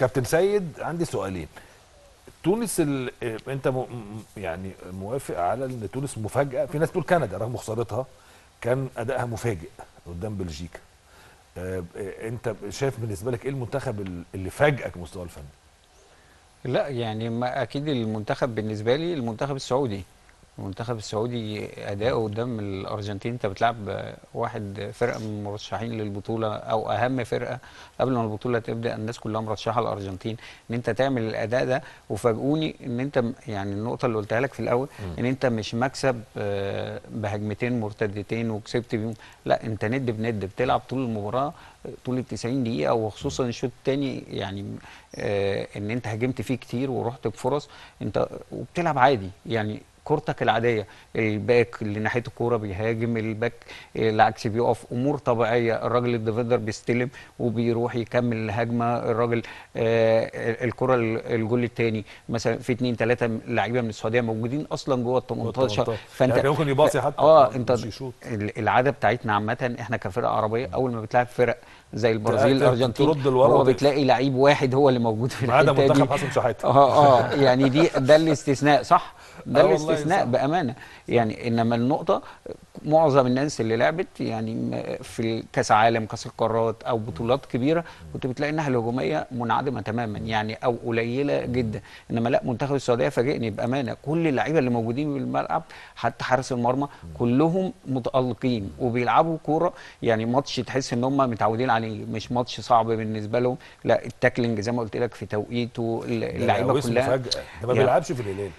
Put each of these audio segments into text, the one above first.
كابتن سيد عندي سؤالين تونس ال... انت م... م- يعني موافق على ان تونس مفاجاه في ناس بتقول كندا رغم خسارتها كان ادائها مفاجئ قدام بلجيكا آه، آه، انت شايف بالنسبه لك ايه المنتخب ال- اللي فاجئك مستوى الفني لا يعني ما اكيد المنتخب بالنسبه لي المنتخب السعودي المنتخب السعودي اداؤه قدام الارجنتين انت بتلعب واحد فرقه من المرشحين للبطوله او اهم فرقه قبل ما البطوله تبدا الناس كلها مرشحه الارجنتين ان انت تعمل الاداء ده وفاجئوني ان انت م- يعني النقطه اللي قلتها لك في الاول ان انت مش مكسب آه، بهجمتين مرتدتين وكسبت بيهم لا انت ند بند بتلعب طول المباراه طول ال 90 دقيقه وخصوصا الشوط الثاني يعني آه، ان انت هاجمت فيه كتير ورحت بفرص انت وبتلعب عادي يعني كورتك العاديه الباك اللي ناحيه الكوره بيهاجم الباك العكس بيقف امور طبيعيه الراجل الديفندر بيستلم وبيروح يكمل الهجمه الراجل آه الكره الجول الثاني مثلا في اثنين ثلاثه لعيبه من السعوديه موجودين اصلا جوه ال 18 فانت يعني ممكن يباصي حتى اه انت مش يشوط. ال- العاده بتاعتنا عامه احنا كفرقه عربيه اول ما بتلعب فرق زي البرازيل ت- الارجنتين ترد لورا هو وتقفل. بتلاقي لعيب واحد هو اللي موجود في ما عدا الحته دي منتخب حسن شحاته اه اه يعني دي ده الاستثناء صح ده آه والله الاستثناء صح. بامانه يعني انما النقطه معظم الناس اللي لعبت يعني م- في كاس عالم كاس القارات او بطولات كبيره كنت بتلاقي الناحيه الهجوميه منعدمه تماما يعني او قليله جدا انما لا منتخب السعوديه فاجئني بامانه كل اللعيبه اللي موجودين في الملعب حتى حارس المرمى كلهم متالقين وبيلعبوا كوره يعني ماتش تحس ان هم متعودين عليه مش ماتش صعب بالنسبه لهم لا التاكلينج زي ما قلت لك في توقيته اللعيبه واسمه كلها فجاه ده ما يعني- بيلعبش في الهلال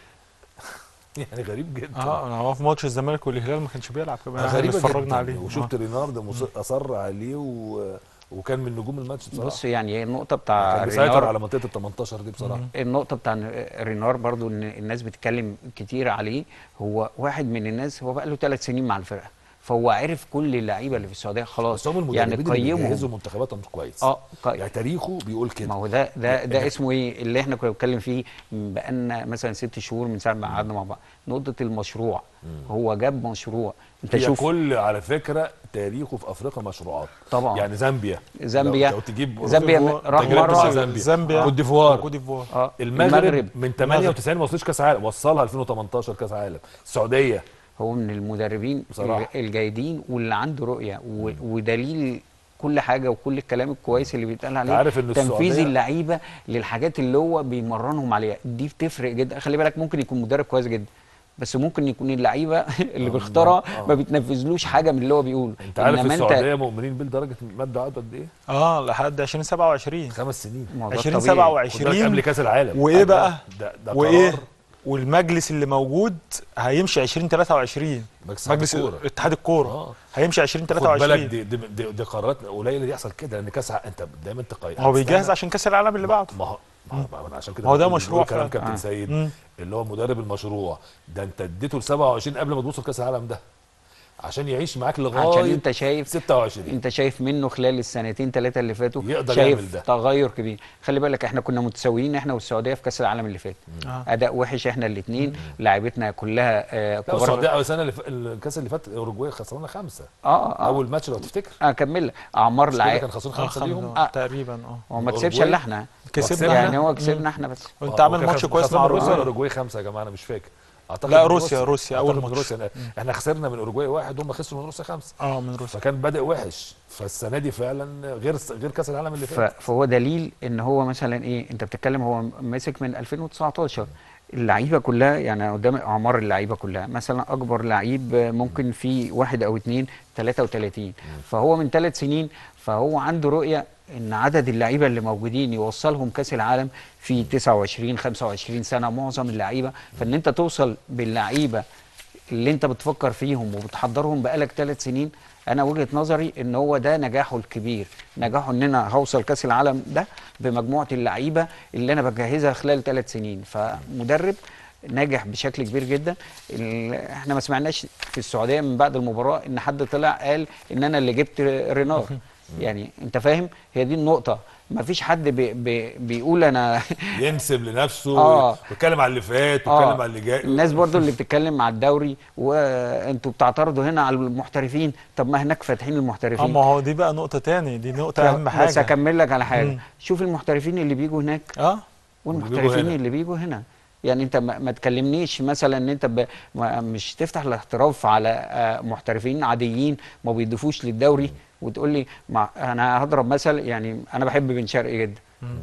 يعني غريب جدا اه انا هو في ماتش الزمالك والهلال ما كانش بيلعب كمان احنا غريبه اتفرجنا جدا عليه وشفت آه. رينارد مص- اصر عليه و... وكان من نجوم الماتش بصراحه بص يعني هي النقطه بتاع كان بيسيطر رينار على منطقه ال 18 دي بصراحه النقطة بتاع رينار برضو ان الناس بتتكلم كتير عليه هو واحد من الناس هو بقى له ثلاث سنين مع الفرقة فهو عرف كل اللعيبه اللي في السعودية خلاص بس هم يعني المدربين اللي بيجهزوا قيمهم منتخباتهم كويس اه قي- يعني تاريخه بيقول ما كده هو ده ده ده إحنا- اسمه ايه اللي احنا كنا بنتكلم فيه بقالنا مثلا ست شهور من ساعة ما قعدنا مع بعض نقطة المشروع هو جاب مشروع انت هي شوف كل على فكره تاريخه في افريقيا مشروعات طبعا يعني زامبيا زامبيا لو, لو تجيب زامبيا ديفوار- راح تجربة مرة زامبيا. زامبيا كوت ديفوار كوت ديفوار اه المغرب, من 98 ما وصلش كاس عالم وصلها 2018 كاس عالم السعوديه هو من المدربين بصراحة. الجيدين واللي عنده رؤيه و- ودليل كل حاجه وكل الكلام الكويس اللي بيتقال عليه عارف إن تنفيذ السعودية- اللعيبه للحاجات اللي هو بيمرنهم عليها دي بتفرق جدا خلي بالك ممكن يكون مدرب كويس جدا بس ممكن يكون اللعيبه اللي بيختارها آه. ما بيتنفذلوش حاجه من اللي هو بيقوله انت عارف إنما السعوديه مؤمنين بيه لدرجه مد عقد قد ايه؟ اه لحد 2027 خمس سنين ما هو ده 2027 خد بالك قبل كاس العالم وايه بقى؟ ده, ده وايه قرار والمجلس اللي موجود هيمشي 2023 مجلس مجلس الكورة. اتحاد الكوره اه هيمشي خد بالك 2023 دي دي, دي, دي قرارات قليله اللي يحصل كده لان كاس ع- انت دايما تقيم هو بيجهز عشان كاس العالم اللي بعده ما هو ما هو- ما هو عشان كده هو ده بقول- مشروع بقول كلام فعلا. كابتن آه. سيد مم. اللي هو مدرب المشروع ده انت اديته ل 27 قبل ما توصل كاس العالم ده عشان يعيش معاك عشان لغايه انت شايف 26 انت شايف منه خلال السنتين ثلاثه اللي فاتوا يقدر شايف يعمل ده. تغير كبير خلي بالك احنا كنا متساويين احنا والسعوديه في كاس العالم اللي فات آه. اداء وحش احنا الاثنين لعيبتنا كلها آه لا كبار السعوديه اول سنه اللي ف... الكاس اللي فات اوروجواي خسرنا خمسه اه اه اول ماتش لو تفتكر اكمل لك اعمار مش كده لعيب كان خسران آه، خمسه خمسة ليهم آه. تقريبا اه هو ما كسبش أوروجواي؟ الا احنا كسبنا يعني احنا هو كسبنا احنا بس وانت آه، عامل وكان ماتش خس- كويس خسرنا مع من روسيا روسيا اوروجواي خمسه يا جماعه انا مش فاكر اعتقد لا، من روسيا- روسيا، أول أعتقد من ماتش. روسيا احنا خسرنا من اوروجواي واحد هم خسروا من روسيا خمسه اه من روسيا فكان بادئ وحش فالسنه دي فعلا غير غير كاس العالم اللي ف- فات فهو دليل ان هو مثلا ايه انت بتتكلم هو ماسك من 2019 اللعيبه كلها يعني قدام اعمار اللعيبه كلها مثلا اكبر لعيب ممكن في واحد او اتنين 33 فهو من ثلاث سنين فهو عنده رؤيه ان عدد اللعيبه اللي موجودين يوصلهم كاس العالم في 29 25 سنه معظم اللعيبه فان انت توصل باللعيبه اللي انت بتفكر فيهم وبتحضرهم بقالك ثلاث سنين انا وجهه نظري ان هو ده نجاحه الكبير نجاحه ان انا هوصل كاس العالم ده بمجموعه اللعيبه اللي انا بجهزها خلال ثلاث سنين فمدرب ناجح بشكل كبير جدا ال- احنا ما سمعناش في السعوديه من بعد المباراه ان حد طلع قال ان انا اللي جبت رينار يعني انت فاهم هي دي النقطه ما فيش حد بي بي بيقول انا ينسب لنفسه آه. ويتكلم على اللي فات آه. ويتكلم على اللي جاي الناس برضو اللي بتتكلم مع الدوري وانتوا بتعترضوا هنا على المحترفين طب ما هناك فاتحين اه المحترفين ما هو دي بقى نقطه تاني دي نقطه اهم بس حاجه اكمل لك على حاجه مم. شوف المحترفين اللي بيجوا هناك اه والمحترفين هنا. اللي بيجوا هنا يعني انت ما, ما تكلمنيش مثلا ان انت ب... ما مش تفتح الاحتراف على آه، محترفين عاديين ما بيضيفوش للدوري وتقول لي مع... انا هضرب مثل يعني انا بحب بن شرقي جدا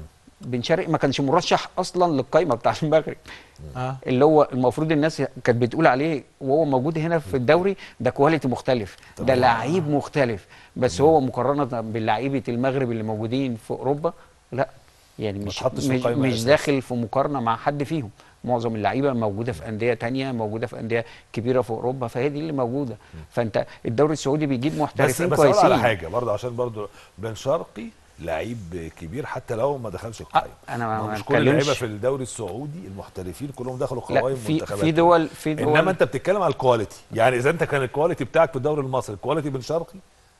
بن شرقي ما كانش مرشح اصلا للقائمه بتاع المغرب اه اللي هو المفروض الناس كانت بتقول عليه وهو موجود هنا في الدوري ده كواليتي مختلف ده لعيب مختلف بس هو مقارنه بلعيبه المغرب اللي موجودين في اوروبا لا يعني مش اتحطش في مش, القايمة مش أساساً. داخل في مقارنه مع حد فيهم معظم اللعيبه موجوده في انديه تانية موجوده في انديه كبيره في اوروبا فهي دي اللي موجوده فانت الدوري السعودي بيجيب بس محترفين بس اقول كويسين على حاجه برضه عشان برضه بن شرقي لعيب كبير حتى لو ما دخلش القائمه أنا ما- ما هو ما مش كل اللعيبه اتكلمش. في الدوري السعودي المحترفين كلهم دخلوا لا قوائم في منتخبات في دول في دول انما انت بتتكلم على الكواليتي يعني اذا انت كان الكواليتي بتاعك في الدوري المصري الكواليتي بن شرقي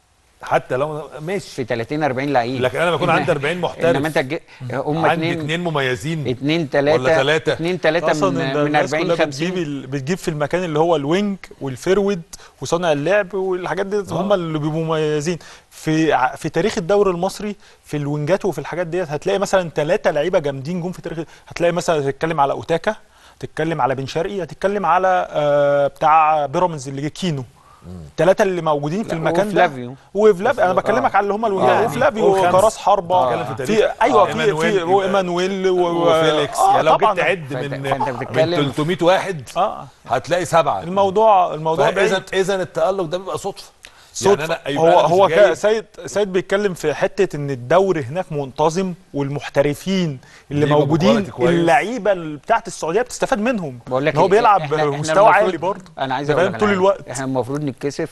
حتى لو ماشي في 30 40 لعيب لكن انا بكون عندي 40 محترف انما انت الج- هم عندي اتنين اثنين مميزين اتنين تلاتة ولا تلاتة. اتنين تلاتة اصلا من, ده من الناس 40 كلها 50 بتجيب ال- بتجيب في المكان اللي هو الوينج والفيرود وصانع اللعب والحاجات دي هم اللي بيبقوا مميزين في ع- في تاريخ الدوري المصري في الوينجات وفي الحاجات ديت هتلاقي مثلا ثلاثه لعيبه جامدين جم في تاريخ هتلاقي مثلا تتكلم على اوتاكا تتكلم على بن شرقي هتتكلم على آه بتاع بيراميدز اللي جه كينو الثلاثه اللي موجودين في لا، المكان ده وفلافيو. وفلافيو انا بكلمك على اللي هم الوينجات يعني وفلافيو قول خمسة. كراس حربه آه. في تاريخ- في ايوه آه، في إيمانويل في يبقى- وايمانويل و- وفيليكس آه، يعني لو طبعاً. جيت تعد فأنت- من فأنت من بتتكلم- 300 واحد اه هتلاقي سبعه الموضوع الموضوع اذا بعيد اذا التالق ده بيبقى صدفه صدفة. يعني انا هو أنا مش هو جاي- كا- سيد سيد بيتكلم في حته ان الدوري هناك منتظم والمحترفين اللي ليهم موجودين quality كويس. اللعيبه اللي بتاعت السعوديه بتستفاد منهم بقول لك إن هو إيه، بيلعب إحنا- إحنا بمستوى المفروض- عالي برضه انا عايز أنت اقول فاهم لك طول على حاجة. الوقت احنا المفروض نتكسف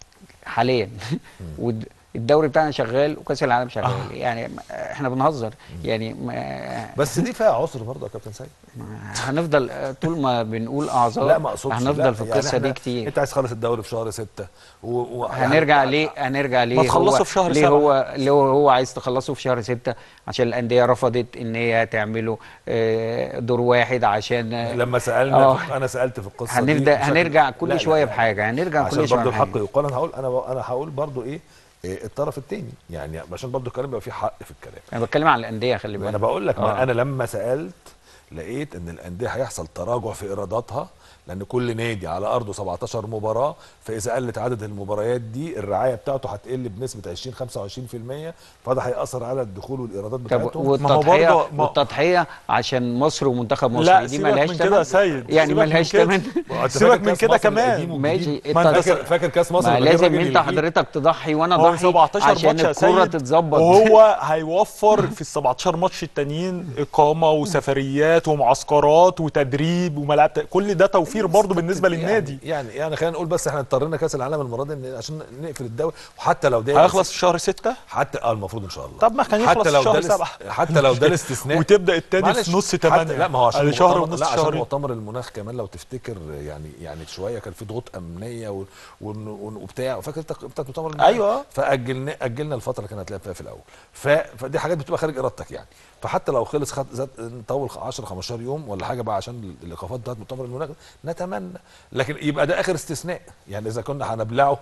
حاليا والدوري بتاعنا شغال وكاس العالم شغال يعني احنا بنهزر يعني ما بس دي فيها عذر برضه يا كابتن سيد هنفضل طول ما بنقول اعذار لا ما اقصدش هنفضل لا، في يعني القصه إحنا- دي كتير انت عايز تخلص الدوري في شهر 6 و... و... هنرجع ليه هنرجع ليه ما تخلصوا هو في شهر ليه سبعة. هو ليه هو هو عايز تخلصه في شهر ستة عشان الأندية رفضت إن هي تعمله آه، دور واحد عشان آه، لما سالنا آه. في... انا سالت في القصه دي هنبدأ بشكل- هنرجع لا، كل لا، شوية لا. بحاجة هنرجع عشان كل شوية برضه الحق بحاجة يقال انا هقول انا انا هقول برضه ايه إيه الطرف الثاني يعني عشان برضه الكلام يبقى فيه حق في الكلام أنا بتكلم عن الأندية خلي ما بالك انا بقول لك ما آه. انا لما سالت لقيت ان الانديه هيحصل تراجع في ايراداتها لان كل نادي على ارضه 17 مباراه فاذا قلت عدد المباريات دي الرعايه بتاعته هتقل بنسبه 20 25% فده هياثر على الدخول والايرادات طب بتاعتهم ما هو والتضحية برضه- ما- والتضحية عشان مصر ومنتخب مصر لا دي سيبك ملهاش من كده يا تمن سيد يعني سيبك من ملهاش كده. تمن وأنت سيبك فاكر من كأس كده مصر كمان. القديم ماشي والجديد؟ ما أنت التضحية فاكر فاكر كاس مصر ما لما جه لازم الراجل انت يلغيه؟ حضرتك تضحي وانا هو اضحي 17 عشان ماتش يا الكوره سيد تتظبط وهو هيوفر في ال 17 ماتش التانيين اقامه وسفريات ومعسكرات وتدريب وملاعب ت- كل ده توفير برضه بالنسبه للنادي يعني يعني, يعني خلينا نقول بس احنا اضطرينا كاس العالم المره دي إن- عشان نقفل الدوري وحتى لو ده هيخلص في شهر 6 حتى اه المفروض ان شاء الله طب ما كان يخلص حتى في لو شهر ده الاست- 7 حتى لو ده الاستثناء وتبدا التاني معلش، في نص حتى- 8 لا ما هو عشان شهر مؤتمر- ونص لا عشان شهرين مؤتمر المناخ كمان لو تفتكر يعني يعني شويه كان في ضغوط امنيه و- ون- ون- وبتاع فاكر انت بتاعت مؤتمر المناخ أيوة. فاجلنا اجلنا الفتره اللي كانت هتلاقي فيها في الاول ف... فدي حاجات بتبقى خارج ارادتك يعني فحتى لو خلص خد زاد نطول 10 15 يوم ولا حاجه بقى عشان الايقافات بتاعت مؤتمر المناخ نتمنى لكن يبقى ده اخر استثناء يعني اذا كنا هنبلعه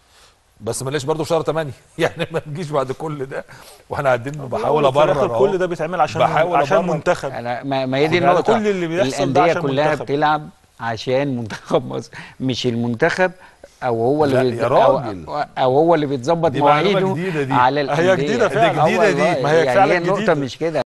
بس ملاش برضه في شهر 8 يعني ما تجيش بعد كل ده واحنا قاعدين بحاول في الآخر ابرر كل أهو. ده بيتعمل عشان بحاول عشان أبرر. منتخب انا ما ما هي دي يعني النقطه كل اللي بيحصل ده الانديه عشان كلها منتخب. بتلعب عشان منتخب مصر مش المنتخب او هو اللي لا بيت- يا أو, راجل. او هو اللي بيتظبط دي معلومة مواعيده جديدة دي. على هي الانديه جديدة فعلا. آه جديدة والله. دي. ما هي يعني فعلا هي النقطه جديدة. مش كده